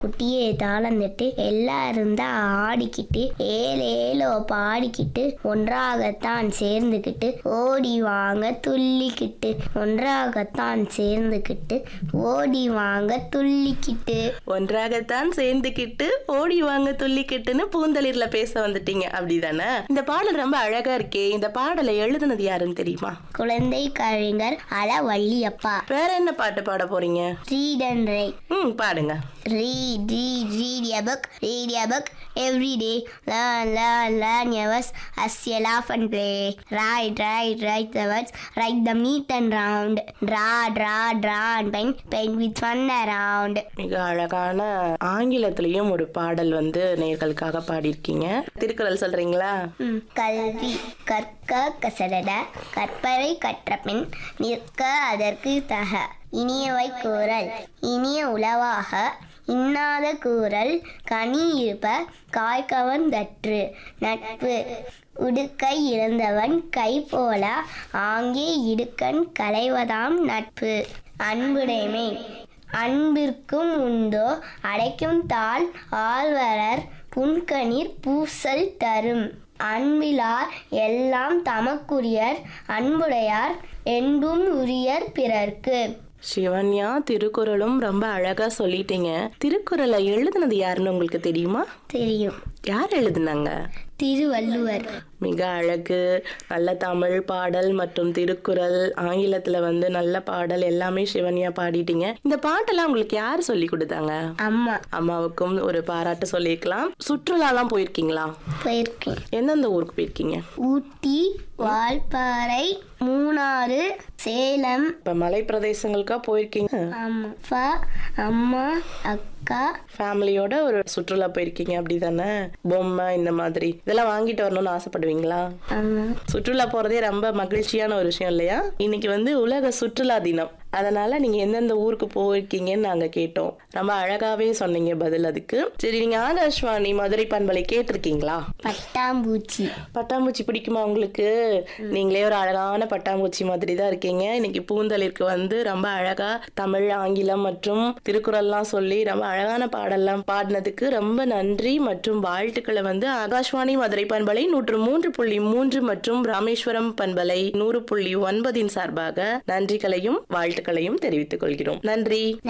குட்டியே தாளம் தட்டு எல்லாரும் தான் ஆடிக்கிட்டு ஏலேலோ பாடிக்கிட்டு ஒன்றாகத்தான் சேர்ந்துக்கிட்டு ஓடி வாங்க துள்ளிக்கிட்டு ஒன்றாகத்தான் சேர்ந்துக்கிட்டு ஓடி வாங்க துள்ளிக்கிட்டு ஒன்றாகத்தான் சேர்ந்துக்கிட்டு ஓடி வாங்க துள்ளிக்கிட்டுன்னு பூந்தளிர்ல பேச வந்துட்டீங்க அப்படிதானே இந்த பாடல் ரொம்ப அழகா இருக்கே இந்த பாடலை எழுதுனது யாருன்னு தெரியுமா குழந்தை கவிஞர் அல வள்ளியப்பா வேற என்ன பாட்டு பாட போறீங்க ரீட் அண்ட் ரைட் ம் பாடுங்க read, read, read a book, read a book every day. Learn, learn, learn your words as you laugh and play. Write, write, write the words, write them neat and round. Draw, draw, draw and paint, paint with fun around. மிக அழகான ஆங்கிலத்திலயும் ஒரு பாடல் வந்து நேர்களுக்காக பாடியிருக்கீங்க திருக்குறள் சொல்றீங்களா ம், கல்வி கற்க கசடட கற்பவை கற்ற பின் நிற்க அதற்கு தக இனியவை கூறல் இனிய உளவாக இன்னாத கூறல் கனி இருப்ப காய்கவன் தற்று நட்பு உடுக்கை இழந்தவன் கை போல ஆங்கே இடுக்கண் களைவதாம் நட்பு அன்புடைமை அன்பிற்கும் உண்டோ அடைக்கும் தாள் ஆழ்வரர் புன்கணீர் பூசல் தரும் அன்பிலார் எல்லாம் தமக்குரியர் அன்புடையார் என்பும் உரியர் பிறர்க்கு சிவன்யா திருக்குறளும் ரொம்ப அழகா சொல்லிட்டீங்க திருக்குறளை எழுதுனது யாருன்னு உங்களுக்கு தெரியுமா தெரியும் யார் எழுதுனாங்க திருவள்ளுவர் மிக அழகு நல்ல தமிழ் பாடல் மற்றும் திருக்குறள் ஆங்கிலத்துல வந்து நல்ல பாடல் எல்லாமே சிவன்யா பாடிட்டீங்க இந்த பாட்டெல்லாம் உங்களுக்கு யார் சொல்லி கொடுத்தாங்க அம்மா அம்மாவுக்கும் ஒரு பாராட்டு சொல்லியிருக்கலாம் சுற்றுலாலாம் போயிருக்கீங்களா போயிருக்கேன் எந்தெந்த ஊருக்கு போயிருக்கீங்க ஊட்டி வால்பாறை மூணாறு சேலம் இப்ப மலை பிரதேசங்களுக்கா போயிருக்கீங்க ஆமா அப்பா அம்மா அக்கா ஃபேமிலியோட ஒரு சுற்றுலா போயிருக்கீங்க அப்படிதானே பொம்மை இந்த மாதிரி இதெல்லாம் வாங்கிட்டு வரணும்னு ஆசைப்படுவீங்களா ஆமா சுற்றுலா போறதே ரொம்ப மகிழ்ச்சியான ஒரு விஷயம் இல்லையா இன்னைக்கு வந்து உலக சுற்றுலா தினம் அதனால நீங்க எந்தெந்த ஊருக்கு போயிருக்கீங்கன்னு நாங்க கேட்டோம் ரொம்ப அழகாவே சொன்னீங்க பதில் அதுக்கு சரி நீங்க ஆகாஷ்வாணி மதுரை பண்பலை கேட்டிருக்கீங்களா பட்டாம்பூச்சி பட்டாம்பூச்சி பிடிக்குமா உங்களுக்கு நீங்களே ஒரு அழகான பட்டாம்பூச்சி மாதிரி தான் இருக்கீங்க இன்னைக்கு பூந்தளிருக்கு வந்து ரொம்ப அழகா தமிழ் ஆங்கிலம் மற்றும் திருக்குறள்லாம் சொல்லி ரொம்ப அழகான பாடல்லாம் பாடினதுக்கு ரொம்ப நன்றி மற்றும் வாழ்த்துக்களை வந்து ஆகாஷ்வாணி மதுரை பண்பலை நூற்று மூன்று புள்ளி மூன்று மற்றும் ராமேஸ்வரம் பண்பலை நூறு புள்ளி ஒன்பதின் சார்பாக நன்றிகளையும் வாழ்த்துக்களையும் தெரிவித்துக் கொள்கிறோம் நன்றி